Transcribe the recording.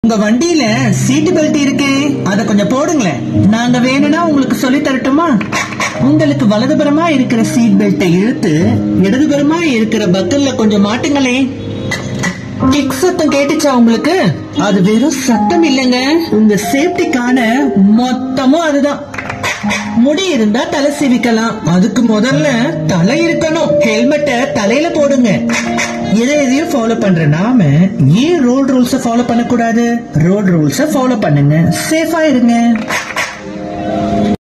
உங்க வண்டியில சீட்டு பெல்ட் இருக்கு அத கொஞ்சம் போடுங்களேன் நாங்க வேணும்னா உங்களுக்கு சொல்லி தரட்டுமா உங்களுக்கு வலதுபுறமா இருக்கிற சீட் பெல்ட்டை இழுத்து இடதுபுறமா இருக்கிற பக்கல்ல கொஞ்சம் மாட்டுங்களே கிக் சத்தம் கேட்டுச்சா உங்களுக்கு அது வெறும் சத்தம் இல்லைங்க உங்க சேஃப்டிக்கான மொத்தமும் அதுதான் முடி இருந்தா தலை சீவிக்கலாம் அதுக்கு முதல்ல தலை இருக்கணும் ஹெல்மெட்டை தலையில போடுங்க எதை எதையும் ஃபாலோ பண்ற நாம ஏன் ரோட் ரூல்ஸ ஃபாலோ பண்ணக்கூடாது ரோட் ரூல்ஸ ஃபாலோ பண்ணுங்க சேஃபா இருங்க